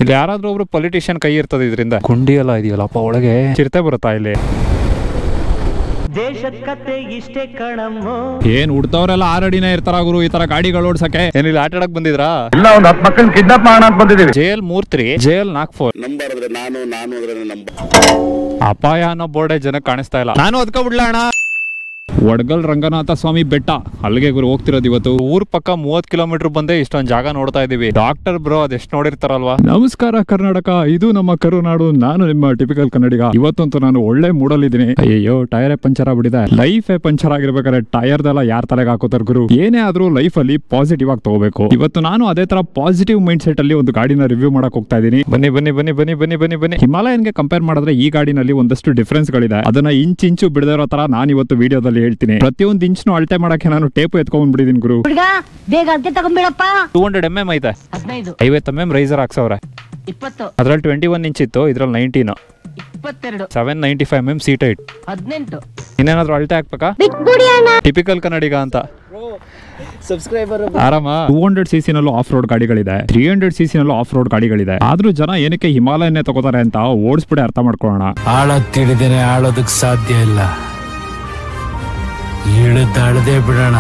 ಇಲ್ಲಿ ಯಾರಾದ್ರೂ ಒಬ್ರು ಪೊಲಿಟಿಷಿಯನ್ ಕೈ ಇರ್ತದೆ ಇದರಿಂದ ಗುಂಡಿ ಎಲ್ಲ ಇದೆಯಲ್ಲಪ್ಪ ಒಳಗೆ ಚಿರತೆ ಬರುತ್ತಾ ಇಲ್ಲಿ ದೇಶಕ್ಕತೆ ಇಷ್ಟೇ ಕಣಮ್ಮೋ ಏನ್ ಹುಡ್ತವ್ರೆಲ್ಲ ಆರಡಿನೇ ಇರ್ತಾರ ಗುರು ಈ ತರ ಗಾಡಿಗಳು ಓಡ್ಸಕ್ಕೆ ಏನಿಲ್ಲ ಆಟ ಆಡಕ್ ಬಂದಿದ್ರಾ ಇಲ್ಲ ಒಂದ್ ಹತ್ತು ಮಕ್ಕಳನ್ನ ಕಿಡ್ನಾಪ್ ಮಾಡೋಣ ಅಂತ ಬಂದಿದ್ದೀವಿ ಜೆ ಎಲ್ ಮೂರ್ ತ್ರೀ ಜೆ ಎಲ್ ನಾಕ್ ಫೋರ್ ನಂಬರ್ ಅಂದ್ರೆ ನಾನು ನಾನು ಅಂದ್ರೆ ನಂಬ ಅಪಾಯ ಅನ್ನೋ ಬೋರ್ಡೆ ಜನಕ್ಕೆ ಕಾಣಿಸ್ತಾ ಇಲ್ಲ ನಾನು ಅದ್ಕೊಬಿಡ್ಲ ಅಣ್ಣ ವಡ್ಗಲ್ ರಂಗನಾಥ ಸ್ವಾಮಿ ಬೆಟ್ಟ ಅಲ್ಲಿಗೆ ಗುರು ಹೋಗ್ತಿರೋದು ಇವತ್ತು ಊರ್ ಪಕ್ಕ ಮೂವತ್ ಕಿಲೋಮೀಟರ್ ಬಂದೆ ಇಷ್ಟೊಂದ್ ಜಾಗ ನೋಡ್ತಾ ಇದೀವಿ ಡಾಕ್ಟರ್ ಬ್ರೋ ಅದೆಷ್ಟ್ ನೋಡಿರ್ತಾರಲ್ವಾ ನಮಸ್ಕಾರ ಕರ್ನಾಟಕ ಇದು ನಮ್ಮ ಕರುನಾಡು ನಾನು ನಿಮ್ಮ ಟಿಪಿಕಲ್ ಕನ್ನಡಿಗ ಇವತ್ತಂತೂ ನಾನು ಒಳ್ಳೆ ಮೂಡಲ್ಲಿದ್ದೀನಿ ಅಯ್ಯೋ ಟೈರೇ ಪಂಚರ್ ಆಗ್ಬಿಟ್ಟಿದೆ ಲೈಫೇ ಪಂಚರ್ ಆಗಿರ್ಬೇಕಾದ್ರೆ ಟೈರ್ದೆಲ್ಲ ಯಾರ ತಲೆಗೆ ಹಾಕೋತಾರ ಗುರು ಏನೇ ಆದ್ರೂ ಲೈಫ್ ಅಲ್ಲಿ ಪಾಸಿಟಿವ್ ಆಗಿ ತಗೋಬೇಕು ಇವತ್ತು ನಾನು ಅದೇ ತರ ಪಾಸಿಟಿವ್ ಮೈಂಡ್ ಸೆಟ್ ಅಲ್ಲಿ ಒಂದು ಗಾಡಿನ ರಿವ್ಯೂ ಮಾಡಕ್ ಹೋಗ್ತಾ ಇದೀನಿ ಬನ್ನಿ ಬನ್ನಿ ಬನ್ನಿ ಬನ್ನಿ ಬನ್ನಿ ಬನ್ನಿ ಬನ್ನಿ ಹಿಮಾಲಯನ್ಗೆ ಕಂಪೇರ್ ಮಾಡಿದ್ರೆ ಈ ಗಾಡಿನಲ್ಲಿ ಒಂದಷ್ಟು ಡಿಫ್ರೆನ್ಸ್ ಗಳಿದೆ ಅದನ್ನ ಇಂಚ್ ಇಂಚು ಬಿಡದಿರೋ ತರ ನಾನು ಇವತ್ತು ವಿಡಿಯೋದಲ್ಲಿ ಹೇಳ್ತೀನಿ ಪ್ರತಿಯೊಂದು ಇಂಚ್ನು ಅಳತೆ ಮಾಡಕ್ಕೆ ನಾನು ಟೇಪ್ ಎತ್ಕೊಂಡ್ ಬಿಡಿದೀನಿ ಗುರು ಹುಡ್ಗ ಬೇಗ ಅದ್ಕೆ ತಗೊಂಡ್ಬಿಡಪ್ಪ ಟೂ ಹಂಡ್ರೆಡ್ ಎಂ ಎಂ ಐತೆ ಹದಿನೈದು ಐವತ್ತು ಎಂ ಎಂ ರೈಸರ್ ಹಾಕ್ಸವ್ರೆ ಇಪ್ಪತ್ತು ಅದ್ರಲ್ಲಿ ಟ್ವೆಂಟಿ ಒನ್ ಇಂಚ್ ಇತ್ತು ಇದ್ರಲ್ಲಿ ನೈನ್ಟೀನ್ ಇಪ್ಪತ್ತೆರಡು seven ninety five M M seat height ಹದಿನೆಂಟು ಇನ್ನೇನಾದ್ರೂ ಅಳತೆ ಹಾಕ್ಬೇಕಾ ಟಿಪಿಕಲ್ ಕನ್ನಡಿಗ ಅಂತ ಆರಾಮ ಟೂ ಹಂಡ್ರೆಡ್ ಸಿ ನಲ್ಲೂ ಆಫ್ ರೋಡ್ ಗಾಡಿಗಳಿದೆ ತ್ರೀ ಹಂಡ್ರೆಡ್ ಸಿ ನಲ್ಲೂ ಆಫ್ ರೋಡ್ ಗಾಡಿಗಳಿದೆ ಆದ್ರೂ ಜನ ಏನಕ್ಕೆ ಹಿಮಾಲಯನ್ನೇ ತಗೋತಾರೆ ಅಂತ ಓಡಿಸ್ಬಿಡಿ ಅರ್ಥ ಮಾಡ್ಕೊಳ್ಳೋಣ ಆಳದ್ ತಿಳಿದೇನೆ ಆಳೋದಕ್ ಸಾಧ್ಯ ಇಲ್ಲ ಇಳಿದಾಳದೆ ಬಿಡೋಣ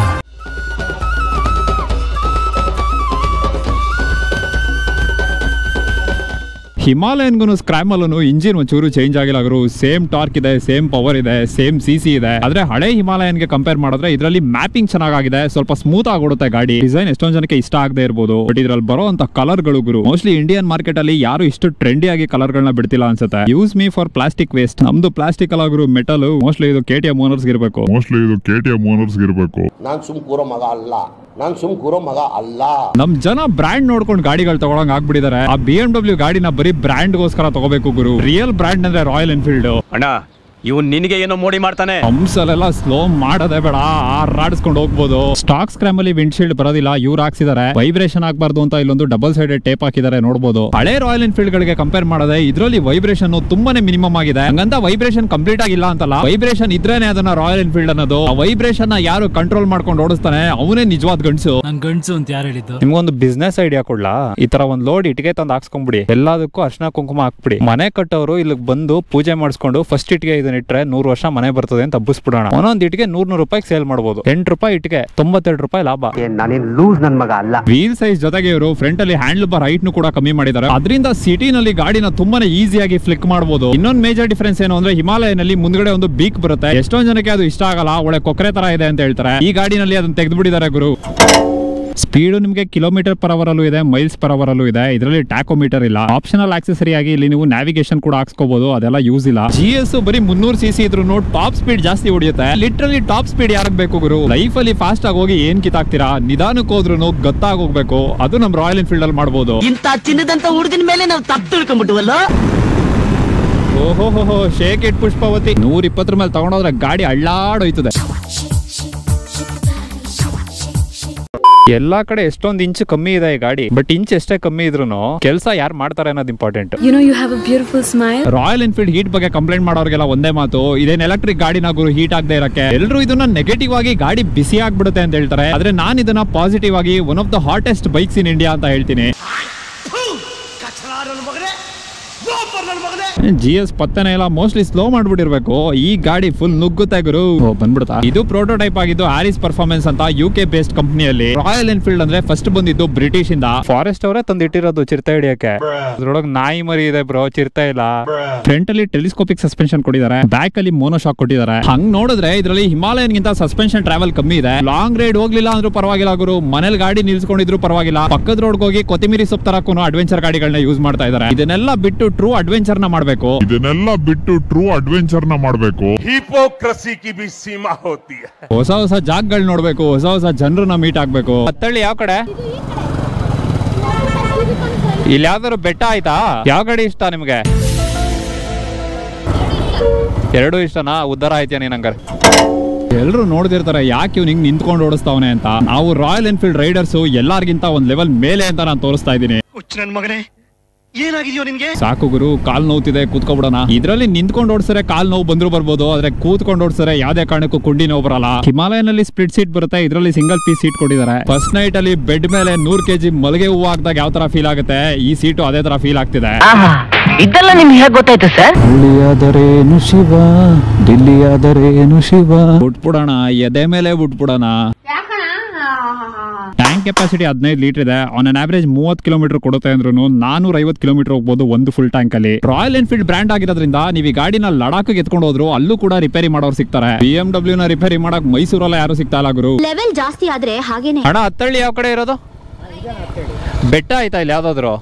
ಹಿಮಾಲಯನ್ಗೂ ಸ್ಕ್ರಾಮಲ್ಲೂ ಇಂಜಿನ್ ಒಂಚೂರು ಚೇಂಜ್ ಆಗಿಲ್ಲ ಗುರು ಸೇಮ್ ಟಾರ್ಕ್ ಇದೆ ಸೇಮ್ ಪವರ್ ಇದೆ ಸೇಮ್ ಸಿ ಸಿ ಇದೆ ಆದ್ರೆ ಹಳೆ ಹಿಮಾಲಯನ್ಗೆ ಕಂಪೇರ್ ಮಾಡಿದ್ರೆ ಇದರಲ್ಲಿ ಮ್ಯಾಪಿಂಗ್ ಚೆನ್ನಾಗಿದೆ ಸ್ವಲ್ಪ ಸ್ಮೂತ್ ಆಗೋಡುತ್ತೆ ಗಾಡಿ ಡಿಸೈನ್ ಎಷ್ಟೊಂದ್ ಜನಕ್ಕೆ ಇಷ್ಟ ಆಗದೆ ಇರ್ಬೋದು ಬಟ್ ಇದ್ರಲ್ಲಿ ಬರೋ ಅಂತ ಕಲರ್ ಗಳು ಗುರು ಮೋಸ್ಟ್ಲಿ ಇಂಡಿಯನ್ ಮಾರ್ಕೆಟ್ ಅಲ್ಲಿ ಯಾರು ಇಷ್ಟು ಟ್ರೆಂಡಿ ಆಗಿ ಕಲರ್ ಗಳನ್ನ ಬಿಡ್ತಿಲ್ಲ ಅನ್ಸುತ್ತೆ use me for plastic waste ನಮ್ದು ಪ್ಲಾಸ್ಟಿಕ್ ಅಲ್ಲ ಗುರು ಮೆಟಲ್ ಮೋಸ್ಟ್ಲಿ ಇದು ಕೆ ಟಿ ಎಂ ಓನರ್ಸ್ ಇರಬೇಕು ಮೋಸ್ಟ್ಲಿ ಇದು ಕೆ ಟಿ ಎಂ ಓನರ್ಸ್ ಇರಬೇಕು ನಾನ್ ಸುಮ್ ಕೂರೋ ಮಗ ಅಲ್ಲ ನಾನ್ ಸುಮ್ ಕೂರೋ ಮಗ ಅಲ್ಲ ನಮ್ ಜನ ಬ್ರ್ಯಾಂಡ್ ನೋಡ್ಕೊಂಡು ಗಾಡಿಗಳು ತಗೊಳಂಗ್ ಆಗ್ಬಿಟ್ಟಿದ್ದಾರೆ ಆ ಬಿ ಎಂ ಡಬ್ಲ್ಯೂ ಗಾಡಿನ ಬರೀ ಬ್ರ್ಯಾಂಡ್ ಗೋಸ್ಕರ ತಗೋಬೇಕು ಗುರು ರಿಯಲ್ ಬ್ರ್ಯಾಂಡ್ ಅಂದ್ರೆ ರಾಯಲ್ ಎನ್ಫೀಲ್ಡ್ ಅಣ್ಣ ಇವನ್ ನಿನಗೆ ಏನೋ ಮೋಡಿ ಮಾಡ್ತಾನೆ ಹಂಸಲೆಲ್ಲ ಸ್ಲೋ ಮಾಡೋದೇ ಬೇಡ ಆರಾಡಿಸ್ಕೊಂಡು ಹೋಗ್ಬೋದು ಸ್ಟಾಕ್ ಸ್ಕ್ರಾಮ್ ಅಲ್ಲಿ ವಿಂಡ್ಶೀಲ್ಡ್ ಬರೋದಿಲ್ಲ ಇವ್ರು ಹಾಕ್ಸಿದ್ದಾರೆ ವೈಬ್ರೇಷನ್ ಆಗ್ಬಾರ್ದು ಅಂತ ಇಲ್ಲೊಂದು ಡಬಲ್ ಸೈಡೆಡ್ ಟೇಪ್ ಹಾಕಿದ್ದಾರೆ ನೋಡಬಹುದು ಹಳೆ ರಾಯಲ್ ಎನ್ಫೀಲ್ಡ್ ಗಳಿಗೆ ಕಂಪೇರ್ ಮಾಡಿದ್ರೆ ಇದರಲ್ಲಿ ವೈಬ್ರೇಷನ್ ತುಂಬಾನೇ ಮಿನಿಮಮ್ ಆಗಿದೆ ಹಂಗಂತ ವೈಬ್ರೇಷನ್ ಕಂಪ್ಲೀಟ್ ಆಗಿಲ್ಲ ಅಂತಲ್ಲ ವೈಬ್ರೇಷನ್ ಇದ್ರೇನೆ ಅದನ್ನ ರಾಯಲ್ ಎನ್ಫೀಲ್ಡ್ ಅನ್ನೋದು ಆ ವೈಬ್ರೇಷನ್ ನ ಯಾರು ಕಂಟ್ರೋಲ್ ಮಾಡ್ಕೊಂಡು ಓಡಿಸ್ತಾನೆ ಅವನೇ ನಿಜವಾದ ಗಂಡಸು ನನ್ ಗಂಡ್ಸು ಅಂತ ಯಾರು ಹೇಳಿದ್ದು ನಿಮ್ಗೊಂದು ಬಿಸ್ನೆಸ್ ಐಡಿಯಾ ಕೊಡ್ಲಾ ಈ ತರ ಒಂದ್ ಲೋಡ್ ಇಟ್ಟಿಗೆ ತಂದು ಹಾಕ್ಸ್ಕೊಂಡ್ಬಿಡಿ ಎಲ್ಲದಕ್ಕೂ ಅರ್ಶನ ಕುಂಕುಮ ಹಾಕ್ಬಿಡಿ ಮನೆ ಕಟ್ಟೋರು ಇಲ್ಲಿಗೆ ಬಂದು ಪೂಜೆ ಮಾಡಿಸ್ಕೊಂಡು ಫಸ್ಟ್ ಇಟ್ಟಿಗೆ ಇದನ್ನ ಇಟ್ರೆ ನೂರು ವರ್ಷ ಮನೆ ಬರ್ತದೆ ಅಂತ ಹಬ್ಬಿಸ್ಬಿಡೋಣ ಒಂದೊಂದ್ ಇಟ್ಟಿಗೆ ನೂರ್ ನೂರು ರೂಪಾಯಿ ಸೇಲ್ ಮಾಡಬಹುದು ಎಂಟು ರೂಪಾಯಿ ಇಟ್ಟಿಗೆ ತೊಂಬತ್ತೆರಡು ರೂಪಾಯಿ ಲಾಭ ನಾನೇನ್ ಲೂಸ್ ನನ್ ಮಗ ಅಲ್ಲ ವೀಲ್ ಸೈಜ್ ಜೊತೆಗೆ ಇವರು ಫ್ರಂಟ್ ಅಲ್ಲಿ ಹ್ಯಾಂಡಲ್ ಬಾರ್ ಹೈಟ್ ಕೂಡ ಕಮ್ಮಿ ಮಾಡಿದ್ದಾರೆ ಅದರಿಂದ ಸಿಟಿನಲ್ಲಿ ಗಾಡಿನ ತುಂಬಾನೇ ಈಸಿಯಾಗಿ ಫ್ಲಿಕ್ ಮಾಡಬಹುದು ಇನ್ನೊಂದು ಮೇಜರ್ ಡಿಫರೆನ್ಸ್ ಏನು ಅಂದ್ರೆ ಹಿಮಾಲಯನಲ್ಲಿ ಮುಂದ್ಗಡೆ ಒಂದು ಬೀಕ್ ಬರುತ್ತೆ ಎಷ್ಟೊಂದ್ ಜನಕ್ಕೆ ಅದು ಇಷ್ಟ ಆಗಲ್ಲ ಒಳ್ಳೆ ಕೊಕ್ಕರೆ ತರ ಇದೆ ಅಂತ ಹೇಳ್ತಾರೆ ಈ ಗಾಡಿನಲ್ಲಿ ಅದನ್ನ ತೆಗೆದುಬಿಟ್ಟಿದ್ದಾರೆ ಗುರು ಸ್ಪೀಡ್ ನಿಮಗೆ ಕಿಲೋಮೀಟರ್ ಪರ್ ಅವರ್ ಅಲ್ಲೂ ಇದೆ ಮೈಲ್ಸ್ ಪರ್ ಅವರ್ ಅಲ್ಲೂ ಇದೆ ಇದರಲ್ಲಿ ಟ್ಯಾಕೋಮೀಟರ್ ಇಲ್ಲ ಆಪ್ಷನಲ್ ಆಕ್ಸೆಸರಿ ಆಗಿ ಇಲ್ಲಿ ನೀವು ನ್ಯಾವಿಗೇಷನ್ ಕೂಡ ಹಾಕ್ಸ್ಕೋಬಹುದು ಅದೆಲ್ಲ ಯೂಸ್ ಇಲ್ಲ ಜಿ ಎಸ್ ಬರೀ ಮುನ್ನೂರು ಸಿ ಸಿ ಇದ್ರು ಟಾಪ್ ಸ್ಪೀಡ್ ಜಾಸ್ತಿ ಹೊಡಿಯುತ್ತೆ ಲಿಟ್ರಲಿ ಟಾಪ್ ಸ್ಪೀಡ್ ಯಾರಿಗೆ ಬೇಕು ಗುರು ಲೈಫ್ ಅಲ್ಲಿ ಫಾಸ್ಟ್ ಆಗಿ ಹೋಗಿ ಏನ್ ಕಿತ್ತಾಕ್ತೀರಾ ನಿಧಾನಕ್ಕೆ ಹೋದ್ರು ಗತ್ತಾಗಿ ಹೋಗ್ಬೇಕು ಅದು ನಮ್ ರಾಯಲ್ ಎನ್ಫೀಲ್ಡ್ ಅಲ್ಲಿ ಮಾಡಬಹುದು ಇಂತ ಚಿನ್ನದಂತ ಹುಡುಗನ ಮೇಲೆ ನಾವು ತಪ್ಪು ತಿಳ್ಕೊಂಡ್ಬಿಟ್ವಲ್ಲ ಓಹೋ ಹೋ ಶೇಕ್ ಇಟ್ ಪುಷ್ಪವತಿ ನೂರ ಇಪ್ಪತ್ತರ ಮೇಲೆ ತಗೊಂಡೋದ್ರೆ ಗಾಡಿ ಅಳ್ಳಾಡೋಯ್ತದೆ ಎಲ್ಲಾ ಕಡೆ ಎಷ್ಟೊಂದ್ ಇಂಚ್ ಕಮ್ಮಿ ಇದೆ ಈ ಗಾಡಿ ಬಟ್ ಇಂಚ್ ಎಷ್ಟೇ ಕಮ್ಮಿ ಇದ್ರು ಕೆಲಸ ಯಾರು ಮಾಡ್ತಾರೆ ಅನ್ನೋದು important You know, you have a beautiful smile. Royal Enfield heat ಬಗ್ಗೆ ಕಂಪ್ಲೇಂಟ್ ಮಾಡೋರ್ಗೆಲ್ಲ ಒಂದೇ ಮಾತು ಇದೇನ್ ಎಲೆಕ್ಟ್ರಿಕ್ ಗಾಡಿನ ಗುರು ಹೀಟ್ ಆಗದೆ ಇರಕ್ಕೆ ಎಲ್ಲರೂ ಇದನ್ನ ನೆಗೆಟಿವ್ ಆಗಿ ಗಾಡಿ ಬಿಸಿ ಆಗ್ಬಿಡುತ್ತೆ ಅಂತ ಹೇಳ್ತಾರೆ ಆದ್ರೆ ನಾನು ಇದನ್ನ ಪಾಸಿಟಿವ್ ಆಗಿ one of the hottest bikes in India ಅಂತ ಹೇಳ್ತೀನಿ ಜಿ ಎಸ್ ಪತ್ತನೇ ಇಲ್ಲ ಮೋಸ್ಟ್ಲಿ ಸ್ಲೋ ಮಾಡ್ಬಿಟ್ಟಿರ್ಬೇಕು ಈ ಗಾಡಿ ಫುಲ್ ನುಗ್ಗುತ್ತೆ ಗುರು ಓ, ಬಂದ್ಬಿಡ್ತಾ ಇದು ಪ್ರೋಟೋಟೈಪ್ ಆಗಿದ್ದು ಆರಿಸ್ ಪರ್ಫಾರ್ಮೆನ್ಸ್ ಅಂತ ಯು ಕೆ ಬೇಸ್ಡ್ ಕಂಪನಿಯಲ್ಲಿ ರಾಯಲ್ ಎನ್ಫೀಲ್ಡ್ ಅಂದ್ರೆ ಫಸ್ಟ್ ಬಂದಿದ್ದು ಬ್ರಿಟಿಷ್ ಇಂದ ಫಾರೆಸ್ಟ್ ಅವರೇ ತಂದಿಟ್ಟಿರೋದು ಚಿರತೆ ಹಿಡಿಯಕ್ಕೆ ಅದ್ರೊಳಗೆ ನಾಯಿ ಮರಿ ಇದೆ ಬ್ರೋ ಚಿರತೆ ಇಲ್ಲ ಫ್ರಂಟ್ ಅಲ್ಲಿ ಟೆಲಿಸ್ಕೋಪಿಕ್ ಸಸ್ಪೆನ್ಷನ್ ಕೊಟ್ಟಿದ್ದಾರೆ ಬ್ಯಾಕ್ ಅಲ್ಲಿ ಮೋನೋ ಶಾಕ್ ಕೊಟ್ಟಿದ್ದಾರೆ ಹಂಗ್ ನೋಡಿದ್ರೆ ಇದರಲ್ಲಿ ಹಿಮಾಲಯನ್ ಗಿಂತ ಸಸ್ಪೆನ್ಷನ್ ಟ್ರಾವೆಲ್ ಕಮ್ಮಿ ಇದೆ ಲಾಂಗ್ ರೈಡ್ ಹೋಗ್ಲಿಲ್ಲ ಅಂದ್ರೂ ಪರವಾಗಿಲ್ಲ ಗುರು ಮನೇಲಿ ಗಾಡಿ ನಿಲ್ಸ್ಕೊಂಡಿದ್ರು ಪರವಾಗಿಲ್ಲ ಪಕ್ಕದ ರೋಡ್ ಹೋಗಿ ಕೊತ್ತಿಮಿರಿ ಸೊಪ್ಪು ತರಕ್ಕೂ ಅಡ್ವೆಂಚರ್ ಗಾಡಿಗಳನ್ನ ಯೂಸ್ ಮಾಡ್ತಾ ಇದ್ದಾರೆ ಇದನ್ನೆಲ್ಲ ಬಿಟ್ಟು ಟ್ರೂ ಅಡ್ವೆಂಚರ್ ನ ಮಾಡ್ಬೇಕು ಇದನ್ನೆಲ್ಲ ಬಿಟ್ಟು ಟ್ರೂ ಅಡ್ವೆಂಚರ್ ನ ಮಾಡಬೇಕು ಹಿಪೋಕ್ರಸಿ ಕಿ ಬಿ ಸೀಮಾ ಹೋತಿ ಹೊಸ ಹೊಸ ಜಾಗಗಳು ನೋಡ್ಬೇಕು ಹೊಸ ಹೊಸ ಜನರನ್ನ ಮೀಟ್ ಆಗ್ಬೇಕು ಹತ್ತಳ್ಳಿ ಯಾವ ಕಡೆ ಇಲ್ಲಿ ಯಾವ್ದಾದ್ರು ಬೆಟ್ಟ ಆಯ್ತಾ ಯಾವ ಗಾಡಿ ಇಷ್ಟ ನಿಮ್ಗೆ ಎರಡು ಇಷ್ಟನಾ ಉದ್ಧಾರ ಆಯ್ತಾ ನೀನ್ ಹಂಗಾರೆ ಎಲ್ರು ನೋಡ್ದಿರ್ತಾರೆ ಯಾಕೆ ಇವ್ನು ಹಿಂಗ್ ನಿಂತ್ಕೊಂಡು ಓಡಿಸ್ತಾವನೆ ಅಂತ ನಾವು ರಾಯಲ್ ಎನ್ಫೀಲ್ಡ್ ರೈಡರ್ಸ್ ಎಲ್ಲಾರ್ಗಿಂತ ಒಂದ್ ಲೆವೆಲ್ ಮೇಲೆ ಅಂತ ನಾನು ತೋರಿಸ್ತಾ ಇದ್ದೀನಿ ಹುಚ್ಚ ನನ್ ಮಗನೇ ಏನಾಗಿದೆಯೋ ನಿನ್ಗೆ ಸಾಕು ಗುರು ಕಾಲ್ ನೋವ್ತಿದೆ ಕೂತ್ಕೊಬಿಡೋಣ ಇದ್ರಲ್ಲಿ ನಿಂತ್ಕೊಂಡು ಓಡಿಸರೆ ಕಾಲ್ ನೋವು ಬಂದ್ರು ಬರ್ಬೋದು ಆದ್ರೆ ಕೂತ್ಕೊಂಡು ಓಡಿಸರೆ ಯಾವ್ದೇ ಕಾರಣಕ್ಕೂ ಕುಂಡಿ ನೋವು ಬರಲ್ಲ ಹಿಮಾಲಯನಲ್ಲಿ ಸ್ಪ್ಲಿಟ್ ಸೀಟ್ ಬರುತ್ತೆ ಇದ್ರಲ್ಲಿ ಸಿಂಗಲ್ ಪೀಸ್ ಸೀಟ್ ಕೊಟ್ಟಿದ್ದಾರೆ ಫಸ್ಟ್ ನೈಟ್ ಅಲ್ಲಿ ಬೆಡ್ ಮೇಲೆ ನೂರ್ ಕೆಜಿ ಮಲಗೆ ಹೂವು ಹಾಕಿದಾಗ ಯಾವ ತರ ಫೀಲ್ ಆಗುತ್ತೆ ಈ ಸೀಟು ಅದೇ ತರ ಫೀಲ್ ಆಗ್ತಿದೆ ಇದೆಲ್ಲ ನಿಮ್ಗೆ ಹೇಗೆ ಗೊತ್ತಾಯ್ತು ಸರ್ ಹಳ್ಳಿಯಾದರೇನು ಶಿವ ದಿಲ್ಲಿಯಾದರೇನು ಶಿವ ಬಿಟ್ಬಿಡೋಣ ಎದೆ ಮೇಲೆ ಬಿಟ್ಬಿಡೋಣ ಟ್ಯಾಂಕ್ ಕೆಪಾಸಿಟಿ ಹದಿನೈದು ಲೀಟರ್ ಇದೆ ಆನ್ ಅನ್ ಆವರೇಜ್ ಮೂವತ್ ಕಿಲೋಮೀಟರ್ ಕೊಡುತ್ತೆ ಅಂದ್ರೂ ನಾನೂರ ಐವತ್ತು ಕಿಲೋಮೀಟರ್ ಹೋಗ್ಬೋದು ಒಂದು ಫುಲ್ ಟ್ಯಾಂಕ್ ಅಲ್ಲಿ ರಾಯಲ್ ಎನ್ಫೀಲ್ಡ್ ಬ್ರ್ಯಾಂಡ್ ಆಗಿರೋದ್ರಿಂದ ನೀವು ಈ ಗಾಡಿನ ಲಡಾಖ್ ಎತ್ಕೊಂಡು ಹೋದ್ರು ಅಲ್ಲೂ ಕೂಡ ರಿಪೇರಿ ಮಾಡೋರು ಸಿಗ್ತಾರೆ ಬಿ ಎಂ ಡಬ್ಲ್ಯೂ ನ ರಿಪೇರಿ ಮಾಡಕ್ ಮೈಸೂರಲ್ಲ ಯಾರು ಸಿಗ್ತಾ ಇಲ್ಲ ಗುರು ಲೆವೆಲ್ ಜಾಸ್ತಿ ಆದ್ರೆ ಹಾಗೇನೆ ಹಣ ಹತ್ತಳ್ಳಿ ಯಾವ ಕಡೆ ಇರೋದು ಬೆಟ್ಟ ಆಯ್ತಾ ಇಲ್ಲಿ ಯಾವ್ದಾದ್ರು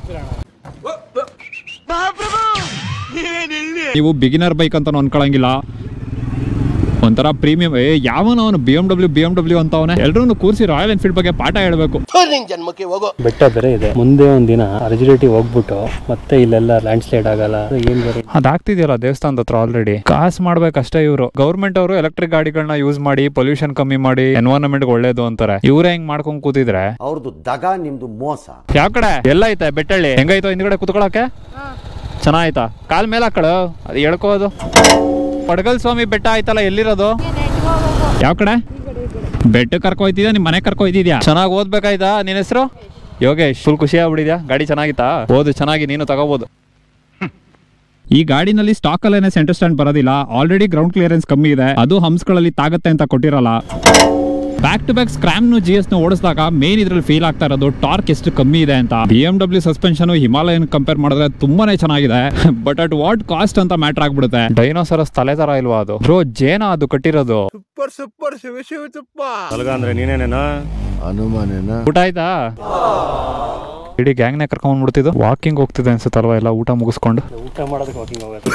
ನೀವು ಬಿಗಿನರ್ ಬೈಕ್ ಅಂತ ಅನ್ಕೊಳಂಗಿಲ್ಲ ಒಂಥರ ಪ್ರೀಮಿಯಂ ಏ ಯಾವನ ಅವನು B M W B M W ಅಂತ ಅವನೇ ಎಲ್ಲರೂ ಕೂರಿಸಿ ರಾಯಲ್ ಎನ್ಫೀಲ್ಡ್ ಬಗ್ಗೆ ಪಾಠ ಹೇಳ್ಬೇಕು ಬೆಟ್ಟ ಬೇರೆ ಇದೆ ಮುಂದೆ ಒಂದಿನ ಅರ್ಜಿರೇಟಿ ಹೋಗ್ಬಿಟ್ಟು ಮತ್ತೆ ಇಲ್ಲೆಲ್ಲ ಲ್ಯಾಂಡ್ ಸ್ಲೈಡ್ ಆಗಲ್ಲ ಏನ್ ಬೇರೆ ಅದಾಗ್ತಿದೆಯಲ್ಲ ದೇವಸ್ಥಾನದ ಹತ್ರ ಆಲ್ರೆಡಿ ಕಾಸು ಮಾಡ್ಬೇಕಷ್ಟೇ ಇವರು ಗೌರ್ಮೆಂಟ್ ಅವರು ಎಲೆಕ್ಟ್ರಿಕ್ ಗಾಡಿಗಳನ್ನ ಯೂಸ್ ಮಾಡಿ ಪೊಲ್ಯೂಷನ್ ಕಮ್ಮಿ ಮಾಡಿ ಎನ್ವೈರನ್ಮೆಂಟ್ ಒಳ್ಳೇದು ಅಂತಾರೆ ಇವ್ರೇ ಹೆಂಗ್ ಮಾಡ್ಕೊಂಡ್ ಕೂತಿದ್ರೆ ಅವ್ರದ್ದು ದಗ ನಿಮ್ದು ಮೋಸ ಯಾವ ಕಡೆ ಎಲ್ಲ ಐತೆ ಬೆಟ್ಟಳ್ಳಿ ಹೆಂಗಾಯ್ತು ಹಿಂದ್ಗಡೆ ಕುತ್ಕೊಳಕ್ಕೆ ಚೆನ್ನಾಯ್ತಾ ಕಾಲ್ ಮೇಲೆ ಹಾಕಳು ಅದು ಹೇಳ್ಕೋದು ಪಡಗಲ್ ಸ್ವಾಮಿ ಬೆಟ್ಟ ಆಯ್ತಲ್ಲ ಎಲ್ಲಿರೋದು ಯಾವ ಕಡೆ ಬೆಟ್ಟ ಕರ್ಕೊ ಹೋಯ್ತಿದ್ಯಾ ನಿಮ್ ಮನೆ ಕರ್ಕೊ ಹೋಯ್ತಿದ್ಯಾ ಚೆನ್ನಾಗಿ ಓದ್ಬೇಕಾಯ್ತಾ ನಿನ್ ಹೆಸರು ಯೋಗೇಶ್ ಫುಲ್ ಖುಷಿ ಆಗ್ಬಿಡಿದ್ಯಾ ಗಾಡಿ ಚೆನ್ನಾಗಿತ್ತಾ ಓದು ಚೆನ್ನಾಗಿ ನೀನು ತಗೋಬಹುದು ಈ ಗಾಡಿನಲ್ಲಿ ಸ್ಟಾಕ್ ಅಲ್ಲೇನೆ ಸೆಂಟರ್ ಸ್ಟ್ಯಾಂಡ್ ಬರೋದಿಲ್ಲ ಆಲ್ರೆಡಿ ಗ್ರೌಂಡ್ ಕ್ಲಿಯರೆನ್ಸ್ ಕಮ್ಮಿ ಇದೆ ಅದು ಹಂಸ್ಗಳಲ್ಲಿ ತಾಗತ್ತೆ ಅಂತ ಕೊಟ್ಟಿರಲ್ಲ ಬ್ಯಾಕ್ ಟು ಬ್ಯಾಕ್ ಸ್ಕ್ರಾಮ್ ನು ಜಿ ಎಸ್ ನ ಓಡಿಸಿದಾಗ ಮೇನ್ ಇದ್ರಲ್ಲಿ ಫೀಲ್ ಆಗ್ತಾ ಇರೋದು ಟಾರ್ಕ್ ಎಷ್ಟು ಕಮ್ಮಿ ಇದೆ ಅಂತ B M W suspension Himalayan compare ಮಾಡಿದ್ರೆ ತುಂಬಾನೇ ಚೆನ್ನಾಗಿದೆ ಬಟ್ ಅಟ್ ವಾಟ್ ಕಾಸ್ಟ್ ಅಂತ ಮ್ಯಾಟರ್ ಆಗ್ಬಿಡುತ್ತೆ ಡೈನೋಸರಸ್ ತಲೆ ತರ ಇಲ್ವಾ ಅದು ಬ್ರೋ ಜೇನ ಅದು ಕಟ್ಟಿರೋದು ಅಂದ್ರೆ ನೀನೇನೇನೋ ಅನುಮಾನೇನ ಊಟ ಆಯ್ತಾ ಇಡೀ ಗ್ಯಾಂಗ್ನೇ ಕರ್ಕೊಂಡ್ ಬಿಡ್ತಿದ್ದು ವಾಕಿಂಗ್ ಹೋಗ್ತಿದೆ ಅನ್ಸುತ್ತಲ್ವಾ ಎಲ್ಲ ಊಟ ಮುಗಿಸ್ಕೊಂಡು ಊಟ ಮಾಡೋದಕ್ಕೆ ವಾಕಿಂಗ್ ಹೋಗೋದು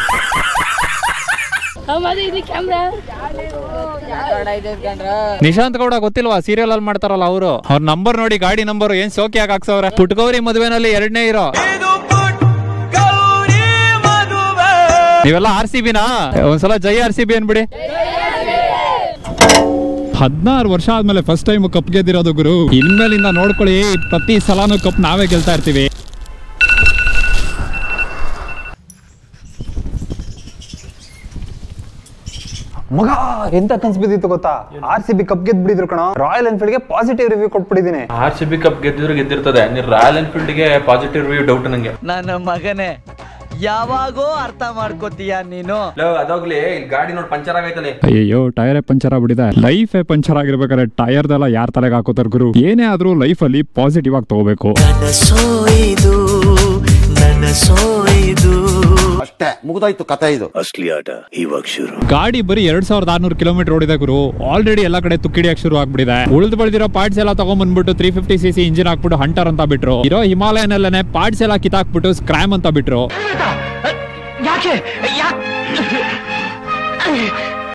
ನಿಶಾಂತ್ ಗೌಡ ಗೊತ್ತಿಲ್ವಾ ಸೀರಿಯಲ್ ಅಲ್ಲಿ ಮಾಡ್ತಾರಲ್ಲ ಅವರು ಅವ್ರ ನಂಬರ್ ನೋಡಿ ಗಾಡಿ ನಂಬರ್ ಏನ್ ಸೋಕಿಯಾಗಿ ಹಾಕ್ಸವ್ರೆ ಪುಟ್ಗೌರಿ ಮದುವೆನಲ್ಲಿ ಎರಡನೇ ಇರೋ ನೀವೆಲ್ಲ ಆರ್ ಸಿ ಬಿನಾ ಒಂದ್ಸಲ ಜೈ ಆರ್ ಸಿ ಬಿ ಅನ್ಬಿಡಿ ಹದಿನಾರು ವರ್ಷ ಆದ್ಮೇಲೆ ಫಸ್ಟ್ ಟೈಮ್ ಕಪ್ ಗೆದ್ದಿರೋದು ಗುರು ಇನ್ಮೇಲಿಂದ ನೋಡ್ಕೊಳ್ಳಿ ಪ್ರತಿ ಸಲನೂ ಕಪ್ ನಾವೇ ಗೆಲ್ತಾ ಇರ್ತೀವಿ ಮಗ ಎಂತ ಕನ್ಸ್ ಬಿದ್ದಿತ್ತು ಗೊತ್ತಾ ಆರ್ ಸಿ ಬಿ ಕಪ್ ಗೆದ್ ಬಿಡಿದ್ರು ಕಣ ರಾಯಲ್ ಎನ್ಫೀಲ್ಡ್ ಗೆ ಪಾಸಿಟಿವ್ ರಿವ್ಯೂ ಕೊಟ್ಬಿಟ್ಟಿದ್ದೀನಿ ಆರ್ ಸಿ ಬಿ ಕಪ್ ಗೆದ್ದಿದ್ರು ಗೆದ್ದಿರ್ತದೆ ನೀನು ರಾಯಲ್ ಎನ್ಫೀಲ್ಡ್ ಗೆ ಪಾಸಿಟಿವ್ ರಿವ್ಯೂ ಡೌಟ್ ನಂಗೆ ನನ್ನ ಮಗನೇ ಯಾವಾಗೋ ಅರ್ಥ ಮಾಡ್ಕೋತೀಯ ನೀನು ಅದಾಗ್ಲಿ ಇಲ್ಲಿ ಗಾಡಿ ನೋಡಿ ಪಂಚರ್ ಆಗೈತಲ್ಲಿ ಅಯ್ಯೋ ಟೈರೇ ಪಂಚರ್ ಆಗ್ಬಿಟ್ಟಿದೆ ಲೈಫೇ ಪಂಚರ್ ಆಗಿರ್ಬೇಕಾದ್ರೆ ಟೈರ್ದೆಲ್ಲ ಯಾರ ತಲೆಗೆ ಹಾಕೋತಾರ ಗುರು ಏನೇ ಆದ್ರೂ ಲೈಫ್ ಅಲ್ಲಿ ಪಾಸಿಟಿವ್ ಆಗಿ ತಗೋಬೇಕು ಸೋಯಿದು ನನ್ನ ಸೋಯಿದು ಅಷ್ಟೇ ಮುಗ್ದೋಯ್ತು ಕತೆ ಇದು ಗಾಡಿ ಬರೀ ಎರಡ್ ಸಾವಿರದ ಆರ್ನೂರು ಕಿಲೋಮೀಟರ್ ಓಡಿದೆ ಗುರು ಆಲ್ರೆಡಿ ಎಲ್ಲ ಕಡೆ ತುಕ್ಕಿಡಿಯಕ್ಕೆ ಶುರು ಆಗ್ಬಿಟ್ಟಿದೆ ಉಳಿದು ಬೆಳೆದಿರೋ ಪಾರ್ಟ್ಸ್ ಎಲ್ಲ ತಗೊಂಡ್ಬಂದ್ಬಿಟ್ಟು three fifty C C engine ಹಾಕ್ಬಿಟ್ಟು ಹಂಟರ್ ಅಂತ ಬಿಟ್ರು ಇರೋ ಹಿಮಾಲಯನಲ್ಲೇ ಪಾರ್ಟ್ಸ್ ಎಲ್ಲ ಕಿತ್ತಾಕ್ಬಿಟ್ಟು ಸ್ಕ್ರಾಮ್ ಅಂತ ಬಿಟ್ರು ಯಾಕೆ ಯಾಕೆ